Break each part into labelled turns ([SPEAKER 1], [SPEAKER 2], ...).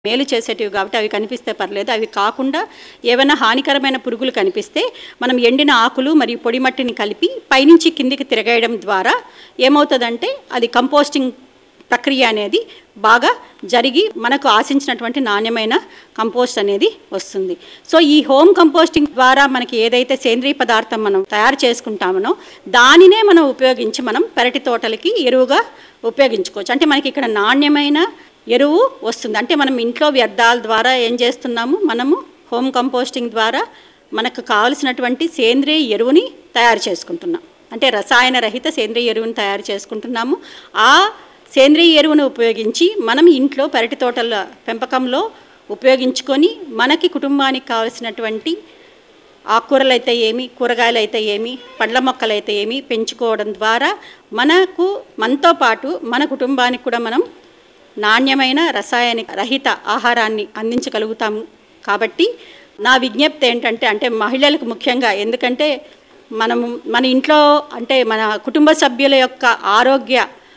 [SPEAKER 1] మేలు చేసేటివి కాబట్టి అవి కనిపిస్తే పర్లేదు అవి కాకుండా ఏమైనా హానికరమైన పురుగులు కనిపిస్తే మనం ఎండిన ఆకులు మరియు పొడి మట్టిని కలిపి పైనుంచి కిందికి తిరగేయడం ద్వారా ఏమవుతుందంటే అది కంపోస్టింగ్ ప్రక్రియ అనేది బాగా జరిగి మనకు ఆశించినటువంటి నాణ్యమైన కంపోస్ట్ అనేది వస్తుంది సో ఈ హోమ్ కంపోస్టింగ్ ద్వారా మనకి ఏదైతే సేంద్రీయ పదార్థం మనం తయారు చేసుకుంటామనో దానినే మనం ఉపయోగించి మనం పెరటి తోటలకి ఎరువుగా ఉపయోగించుకోవచ్చు అంటే మనకి ఇక్కడ నాణ్యమైన ఎరువు వస్తుంది అంటే మనం ఇంట్లో వ్యర్థాల ద్వారా ఏం చేస్తున్నాము మనము హోమ్ కంపోస్టింగ్ ద్వారా మనకు కావలసినటువంటి సేంద్రియ ఎరువుని తయారు చేసుకుంటున్నాం అంటే రసాయన రహిత సేంద్రియ ఎరువుని తయారు చేసుకుంటున్నాము ఆ సేంద్రియ ఎరువును ఉపయోగించి మనం ఇంట్లో పెరటి తోటల పెంపకంలో ఉపయోగించుకొని మనకి కుటుంబానికి కావలసినటువంటి ఆకుకూరలు అయితే ఏమి కూరగాయలు అయితే ఏమి పండ్ల మొక్కలు అయితే ఏమి పెంచుకోవడం ద్వారా మనకు మనతో పాటు మన కుటుంబానికి కూడా మనం నాణ్యమైన రసాయనిక రహిత ఆహారాన్ని అందించగలుగుతాము కాబట్టి నా విజ్ఞప్తి ఏంటంటే అంటే మహిళలకు ముఖ్యంగా ఎందుకంటే మనము మన ఇంట్లో అంటే మన కుటుంబ సభ్యుల యొక్క ఆరోగ్య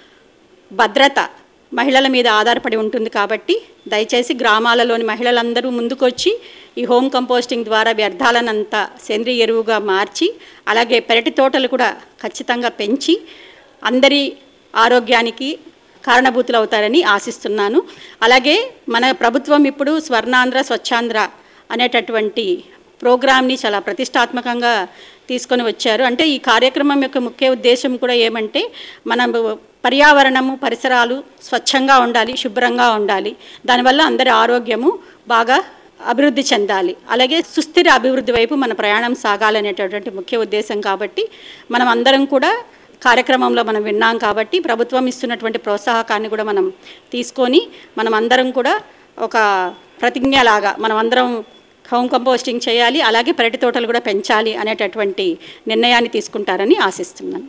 [SPEAKER 1] భద్రత మహిళల మీద ఆధారపడి ఉంటుంది కాబట్టి దయచేసి గ్రామాలలోని మహిళలందరూ ముందుకొచ్చి ఈ హోమ్ కంపోస్టింగ్ ద్వారా వ్యర్థాలనంతా సేంద్రియ ఎరువుగా మార్చి అలాగే పెరటి తోటలు కూడా ఖచ్చితంగా పెంచి అందరి ఆరోగ్యానికి కారణభూతులు అవుతారని ఆశిస్తున్నాను అలాగే మన ప్రభుత్వం ఇప్పుడు స్వర్ణాంధ్ర స్వచ్ఛాంధ్ర అనేటటువంటి ప్రోగ్రామ్ని చాలా ప్రతిష్టాత్మకంగా తీసుకొని వచ్చారు అంటే ఈ కార్యక్రమం యొక్క ముఖ్య ఉద్దేశం కూడా ఏమంటే మన పర్యావరణము పరిసరాలు స్వచ్ఛంగా ఉండాలి శుభ్రంగా ఉండాలి దానివల్ల అందరి ఆరోగ్యము బాగా అభివృద్ధి చెందాలి అలాగే సుస్థిర అభివృద్ధి వైపు మన ప్రయాణం సాగాలనేటటువంటి ముఖ్య ఉద్దేశం కాబట్టి మనం అందరం కూడా కార్యక్రమంలో మనం విన్నాం కాబట్టి ప్రభుత్వం ఇస్తున్నటువంటి ప్రోత్సాహకాన్ని కూడా మనం తీసుకొని మనం అందరం కూడా ఒక ప్రతిజ్ఞలాగా మనం అందరం హోమ్ కంపోస్టింగ్ చేయాలి అలాగే పెరటి తోటలు కూడా పెంచాలి అనేటటువంటి నిర్ణయాన్ని తీసుకుంటారని ఆశిస్తున్నాను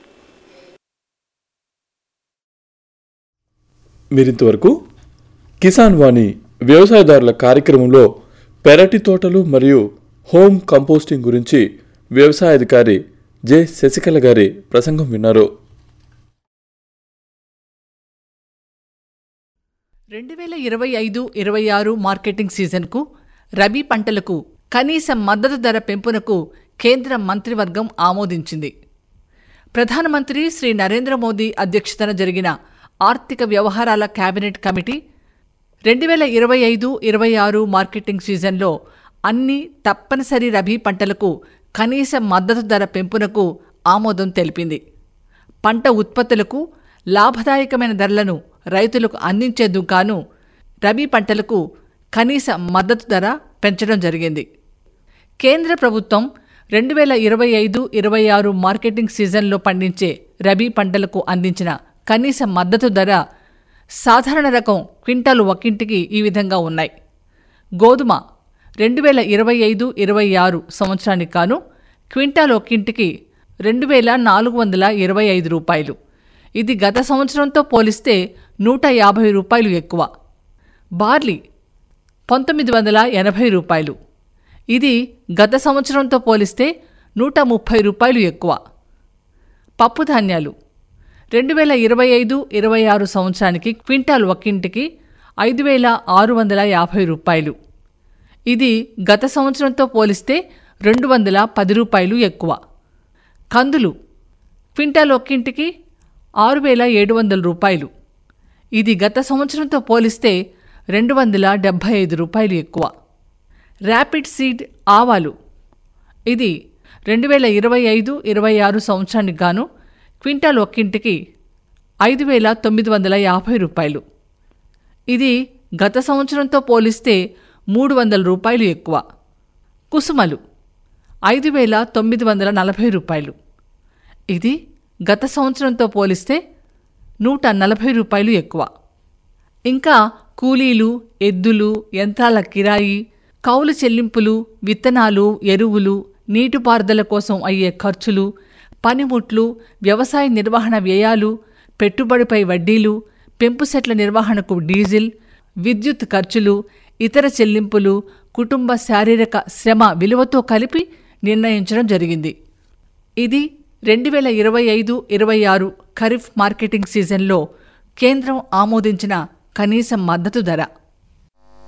[SPEAKER 2] మీరింతవరకు కిసాన్ వాణి వ్యవసాయదారుల కార్యక్రమంలో పెరటి తోటలు మరియు హోమ్ కంపోస్టింగ్ గురించి వ్యవసాయాధికారి జె శశికళ గారి ప్రసంగం విన్నారు
[SPEAKER 3] రెండు వేల ఇరవై ఐదు ఇరవై ఆరు మార్కెటింగ్ సీజన్కు రబీ పంటలకు కనీస మద్దతు ధర పెంపునకు కేంద్ర మంత్రివర్గం ఆమోదించింది ప్రధానమంత్రి శ్రీ నరేంద్ర మోదీ అధ్యక్షతన జరిగిన ఆర్థిక వ్యవహారాల కేబినెట్ కమిటీ రెండు వేల ఇరవై ఐదు ఇరవై ఆరు మార్కెటింగ్ సీజన్లో అన్ని తప్పనిసరి రబీ పంటలకు కనీస మద్దతు ధర పెంపునకు ఆమోదం తెలిపింది పంట ఉత్పత్తులకు లాభదాయకమైన ధరలను రైతులకు అందించేందుకు గాను రబీ పంటలకు కనీస మద్దతు ధర పెంచడం జరిగింది కేంద్ర ప్రభుత్వం రెండు వేల ఇరవై ఐదు ఇరవై ఆరు మార్కెటింగ్ సీజన్లో పండించే రబీ పంటలకు అందించిన కనీస మద్దతు ధర సాధారణ రకం క్వింటాలు ఒక్కింటికి ఈ విధంగా ఉన్నాయి గోధుమ రెండు వేల ఇరవై ఐదు ఇరవై ఆరు సంవత్సరానికి కాను క్వింటాల్ ఒక్కింటికి రెండు వేల నాలుగు వందల ఇరవై ఐదు రూపాయలు ఇది గత సంవత్సరంతో పోలిస్తే నూట యాభై రూపాయలు ఎక్కువ బార్లీ పంతొమ్మిది వందల ఎనభై రూపాయలు ఇది గత సంవత్సరంతో పోలిస్తే నూట ముప్పై రూపాయలు ఎక్కువ పప్పు ధాన్యాలు రెండు వేల ఇరవై ఐదు ఇరవై ఆరు సంవత్సరానికి క్వింటాల్ ఒక్కింటికి ఐదు వేల ఆరు వందల యాభై రూపాయలు ఇది గత సంవత్సరంతో పోలిస్తే రెండు వందల పది రూపాయలు ఎక్కువ కందులు క్వింటాల్ ఒక్కింటికి ఆరు వేల ఏడు వందల రూపాయలు ఇది గత సంవత్సరంతో పోలిస్తే రెండు వందల డెబ్భై ఐదు రూపాయలు ఎక్కువ ర్యాపిడ్ సీడ్ ఆవాలు ఇది రెండు వేల ఇరవై ఐదు ఇరవై ఆరు సంవత్సరానికి గాను క్వింటాల్ ఒక్కింటికి ఐదు వేల తొమ్మిది వందల యాభై రూపాయలు ఇది గత సంవత్సరంతో పోలిస్తే మూడు వందల రూపాయలు ఎక్కువ కుసుమలు ఐదు వేల తొమ్మిది వందల నలభై రూపాయలు ఇది గత సంవత్సరంతో పోలిస్తే నూట నలభై రూపాయలు ఎక్కువ ఇంకా కూలీలు ఎద్దులు యంత్రాల కిరాయి కౌలు చెల్లింపులు విత్తనాలు ఎరువులు నీటిపారుదల కోసం అయ్యే ఖర్చులు పనిముట్లు వ్యవసాయ నిర్వహణ వ్యయాలు పెట్టుబడిపై వడ్డీలు పెంపు సెట్ల నిర్వహణకు డీజిల్ విద్యుత్ ఖర్చులు ఇతర చెల్లింపులు కుటుంబ శారీరక శ్రమ విలువతో కలిపి నిర్ణయించడం జరిగింది ఇది రెండు వేల ఇరవై ఐదు ఇరవై ఆరు ఖరీఫ్ మార్కెటింగ్ సీజన్లో కేంద్రం ఆమోదించిన కనీస మద్దతు ధర